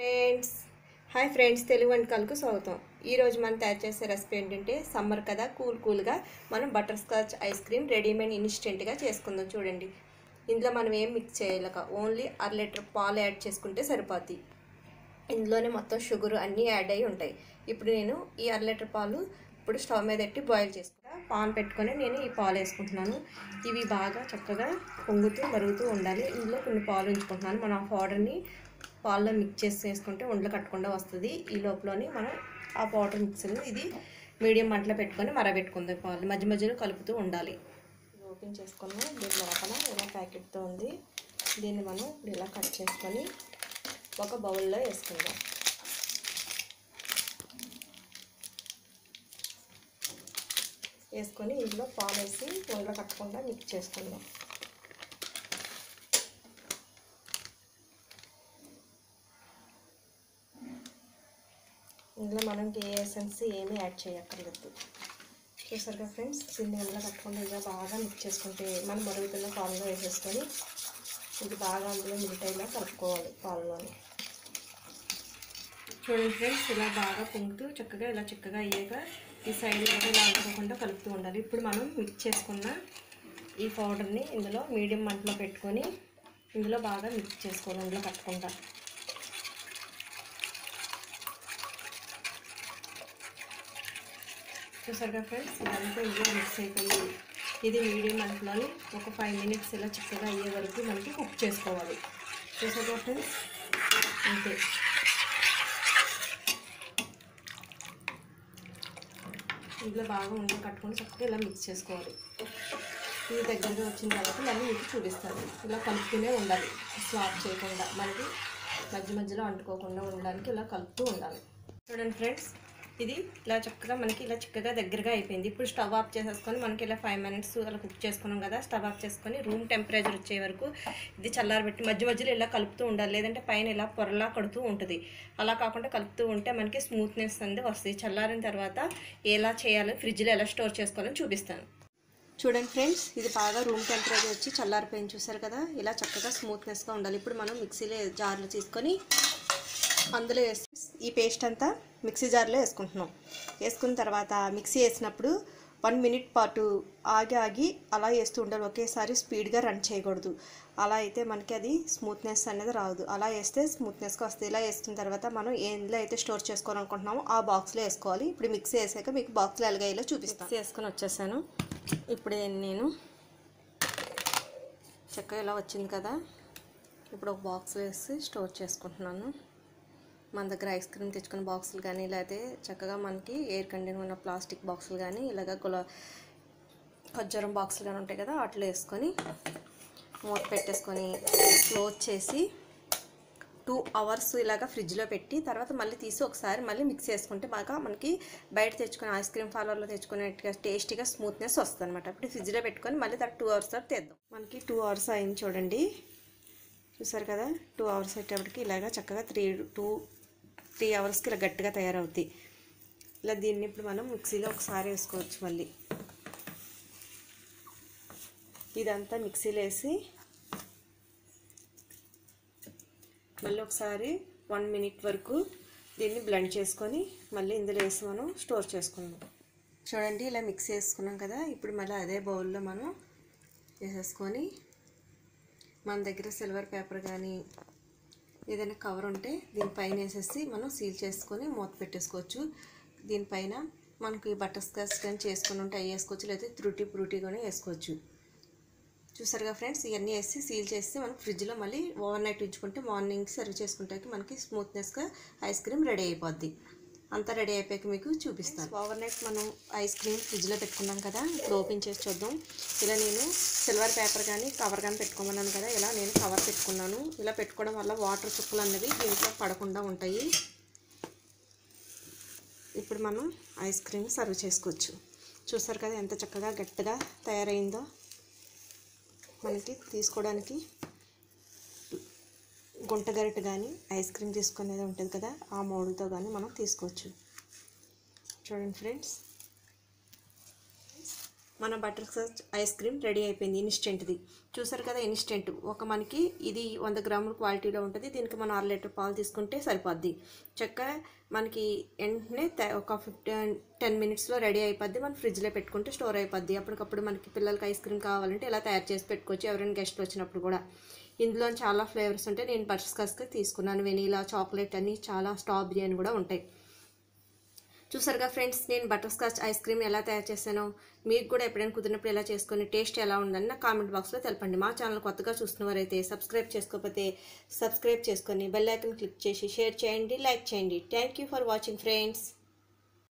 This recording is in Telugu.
ఫ్రెండ్స్ హాయ్ ఫ్రెండ్స్ తెలుగు వంటకాలకు స్వాగతం ఈరోజు మనం తయారు చేసే రెసిపీ ఏంటంటే సమ్మర్ కదా కూల్ కూల్గా మనం butterscotch ice cream readymade ఇన్స్టెంట్గా చేసుకుందాం చూడండి ఇందులో మనం ఏం మిక్స్ చేయలేక ఓన్లీ అర లీటర్ పాలు యాడ్ చేసుకుంటే సరిపోద్ది ఇందులోనే మొత్తం షుగర్ అన్నీ యాడ్ అయి ఉంటాయి ఇప్పుడు నేను ఈ అర లీటర్ పాలు ఇప్పుడు స్టవ్ మీద పెట్టి బాయిల్ చేసుకుంటా పాన్ పెట్టుకొని నేను ఈ పాలు వేసుకుంటున్నాను ఇవి బాగా చక్కగా పొంగుతూ మరుగుతూ ఉండాలి ఇందులో కొన్ని పాలు ఉంచుకుంటున్నాను మనం ఆ పౌడర్ని పాల్లో మిక్స్ చేసి వేసుకుంటే ఉండలు కట్టకుండా వస్తుంది ఈ లోపలని మనం ఆ పౌడర్ మిక్సర్ ఇది మీడియం మంటలో పెట్టుకొని మరబెట్టుకుందాం పాలు మధ్య మధ్యలో కలుపుతూ ఉండాలి ఇది ఓపెన్ చేసుకున్నాం దీని లోపల ఇలా ప్యాకెట్తో ఉంది దీన్ని మనం ఇప్పుడు ఇలా కట్ చేసుకొని ఒక బౌల్లో వేసుకుందాం వేసుకొని ఇందులో పాలు వేసి ఉండలు కట్టకుండా మిక్స్ చేసుకుందాం ఇందులో మనం ఏ ఎసెన్స్ ఏమీ యాడ్ చేయక్కర్లేదు చూసారుగా ఫ్రెండ్స్ దీన్ని ఇందులో కట్టకుండా ఇలా బాగా మిక్స్ చేసుకుంటే మనం మరుగుతున్న పాలలో వేసేసుకొని ఇది బాగా అందులో మిగతాయిలా కలుపుకోవాలి పాలలోని చూడండి ఫ్రెండ్స్ ఇలా బాగా పొంగుతూ చక్కగా ఇలా చిక్కగా అయ్యాక ఈ సైడ్ కూడా ఇలా అనుకోకుండా కలుపుతూ ఉండాలి ఇప్పుడు మనం మిక్స్ చేసుకున్న ఈ పౌడర్ని ఇందులో మీడియం మంటలో పెట్టుకొని ఇందులో బాగా మిక్స్ చేసుకోవాలి ఇందులో కట్టకుండా చూసారుగా ఫ్రెండ్స్ ఇదంతా ఇలా మిక్స్ అయిపోయింది ఇది మీడియం మంటలోని ఒక ఫైవ్ మినిట్స్ ఇలా చిక్కగా అయ్యే వరకు మనకి కుక్ చేసుకోవాలి చూసారుగా ఫ్రెండ్స్ అంతే ఇందులో బాగా ఉండలు కట్టుకొని చక్కగా ఇలా మిక్స్ చేసుకోవాలి ఇది దగ్గరగా వచ్చిన తర్వాత మళ్ళీ మీకు చూపిస్తాను ఇలా కలుపుతూనే ఉండాలి స్వాప్ చేయకుండా మనకి మధ్య మధ్యలో అంటుకోకుండా ఉండడానికి ఇలా కలుపుతూ ఉండాలి చూడండి ఫ్రెండ్స్ ఇది ఇలా చక్కగా మనకి ఇలా చిక్కగా దగ్గరగా అయిపోయింది ఇప్పుడు స్టవ్ ఆఫ్ చేసేసుకొని మనకి ఇలా ఫైవ్ మినిట్స్ అలా కుక్ చేసుకున్నాం కదా స్టవ్ ఆఫ్ చేసుకొని రూమ్ టెంపరేచర్ వచ్చే వరకు ఇది చల్లారబెట్టి మధ్య మధ్యలో ఇలా కలుపుతూ ఉండాలి లేదంటే పైన ఇలా పొరలా కడుతూ ఉంటుంది అలా కాకుండా కలుపుతూ ఉంటే మనకి స్మూత్నెస్ అనేది వస్తుంది చల్లారిన తర్వాత ఎలా చేయాలో ఫ్రిడ్జ్లో ఎలా స్టోర్ చేసుకోవాలని చూపిస్తాను చూడండి ఫ్రెండ్స్ ఇది బాగా రూమ్ టెంపరేచర్ వచ్చి చల్లారిపోయింది చూసారు కదా ఇలా చక్కగా స్మూత్నెస్గా ఉండాలి ఇప్పుడు మనం మిక్సీలో జార్లో తీసుకొని అందులో వేసి ఈ పేస్ట్ అంతా మిక్సీ జార్లో వేసుకుంటున్నాం వేసుకున్న తర్వాత మిక్సీ వేసినప్పుడు వన్ మినిట్ పాటు ఆగి ఆగి అలా వేస్తూ ఉండాలి ఒకేసారి స్పీడ్గా రన్ చేయకూడదు అలా అయితే మనకి అది స్మూత్నెస్ అనేది రాదు అలా వేస్తే స్మూత్నెస్గా వస్తుంది ఇలా వేసుకున్న తర్వాత మనం ఎందులో అయితే స్టోర్ చేసుకోవాలనుకుంటున్నామో ఆ బాక్స్లో వేసుకోవాలి ఇప్పుడు మిక్సీ వేసాక మీకు బాక్స్లో ఎలాగైలో చూపిస్తాను మిక్సీ వేసుకొని వచ్చేసాను ఇప్పుడు నేను చక్కగా ఇలా వచ్చింది కదా ఇప్పుడు ఒక బాక్స్లో వేసి స్టోర్ చేసుకుంటున్నాను మన దగ్గర ఐస్ క్రీమ్ తెచ్చుకున్న బాక్సులు కానీ లేకపోతే చక్కగా మనకి ఎయిర్ కండిషన్ ఉన్న ప్లాస్టిక్ బాక్సులు కానీ ఇలాగ గులా ఖజ్జూరం బాక్సులు కానీ ఉంటాయి కదా వాటిలో వేసుకొని మూత పెట్టేసుకొని క్లోజ్ చేసి టూ అవర్స్ ఇలాగ ఫ్రిడ్జ్లో పెట్టి తర్వాత మళ్ళీ తీసి ఒకసారి మళ్ళీ మిక్స్ చేసుకుంటే బాగా మనకి బయట తెచ్చుకుని ఐస్ క్రీమ్ పార్లర్లో తెచ్చుకునేట్టుగా టేస్టీగా స్మూత్నెస్ వస్తుంది అనమాట ఇప్పుడు ఫ్రిడ్జ్లో పెట్టుకొని మళ్ళీ తర్వాత టూ అవర్స్ తర్వాత తెద్దాం మనకి టూ అవర్స్ అయింది చూడండి చూసారు కదా టూ అవర్స్ అయ్యేటప్పటికి ఇలాగ చక్కగా త్రీ టూ త్రీ అవర్స్కి ఇలా గట్టిగా తయారవుతాయి ఇలా దీన్ని ఇప్పుడు మనం మిక్సీలో ఒకసారి వేసుకోవచ్చు మళ్ళీ ఇదంతా మిక్సీలో వేసి మళ్ళీ ఒకసారి వన్ మినిట్ వరకు దీన్ని బ్లెండ్ చేసుకొని మళ్ళీ ఇందులో వేసి మనం స్టోర్ చేసుకుందాం చూడండి ఇలా మిక్స్ చేసుకున్నాం కదా ఇప్పుడు మళ్ళీ అదే బౌల్లో మనం వేసేసుకొని మన దగ్గర సిల్వర్ పేపర్ కానీ ఏదైనా కవర్ ఉంటే దీనిపైన వేసేసి మనం సీల్ చేసుకొని మూత పెట్టేసుకోవచ్చు దీనిపైన మనకి బటర్ స్కాచ్ కానీ చేసుకొని ఉంటే అవి వేసుకోవచ్చు లేకపోతే త్రుటి ఫ్రూటీ కానీ వేసుకోవచ్చు చూసారుగా ఫ్రెండ్స్ ఇవన్నీ వేసి సీల్ చేసి మనం ఫ్రిడ్జ్లో మళ్ళీ ఓవర్ నైట్ ఉంచుకుంటే మార్నింగ్ సర్వ్ చేసుకుంటే మనకి స్మూత్నెస్గా ఐస్ క్రీమ్ రెడీ అయిపోద్ది అంతా రెడీ అయిపోయాక మీకు చూపిస్తాను ఓవర్ నైట్ మనం ఐస్ క్రీమ్ ఫ్రిడ్జ్లో పెట్టుకున్నాం కదా ఇప్పుడు ఓపెన్ చేసి చూద్దాం ఇలా నేను సిల్వర్ పేపర్ కానీ కవర్ కానీ పెట్టుకోమన్నాను కదా ఇలా నేను కవర్ పెట్టుకున్నాను ఇలా పెట్టుకోవడం వల్ల వాటర్ చుక్కలు అనేవి దీంట్లో పడకుండా ఉంటాయి ఇప్పుడు మనం ఐస్ క్రీమ్ సర్వ్ చేసుకోవచ్చు చూసారు కదా ఎంత చక్కగా గట్టిగా తయారైందో మనకి తీసుకోవడానికి గుంట గరిట కానీ ఐస్ క్రీమ్ తీసుకునేది ఉంటుంది కదా ఆ మోడుతో కానీ మనం తీసుకోవచ్చు చూడండి ఫ్రెండ్స్ మన butterscotch ice cream ready అయిపోయింది ఇన్స్టెంట్ది చూసారు కదా ఇన్స్టెంట్ ఒక మనకి ఇది వంద గ్రాముల క్వాలిటీలో ఉంటుంది దీనికి మనం అర లీటర్ పాలు తీసుకుంటే సరిపోద్ది చక్కగా మనకి వెంటనే త- ఒక ఫిఫ్టీన్ టెన్ మినిట్స్లో రెడీ అయిపోద్ది మనం ఫ్రిడ్జ్లో పెట్టుకుంటే స్టోర్ అయిపోద్ది అప్పటికప్పుడు మనకి పిల్లలకి ఐస్ క్రీమ్ కావాలంటే ఇలా తయారు చేసి పెట్టుకోవచ్చు ఎవరైనా గెస్ట్లు వచ్చినప్పుడు కూడా ఇందులో చాలా ఫ్లేవర్స్ ఉంటాయి నేను బటర్ స్కాచ్కి తీసుకున్నాను వెనీలా చాక్లెట్ అని చాలా స్ట్రాబెరీ అని కూడా ఉంటాయి చూసారుగా ఫ్రెండ్స్ నేను బటర్ స్కాచ్ ఐస్ క్రీమ్ ఎలా తయారు చేశానో మీకు కూడా ఎప్పుడైనా కుదిరినప్పుడు ఎలా చేసుకొని టేస్ట్ ఎలా ఉందని నా కామెంట్ బాక్స్లో తెలపండి మా ఛానల్ కొత్తగా చూస్తున్నవారైతే సబ్స్క్రైబ్ చేసుకోకపోతే సబ్స్క్రైబ్ చేసుకొని బెల్ ఐకన్ క్లిక్ చేసి షేర్ చేయండి లైక్ చేయండి thank you for watching friends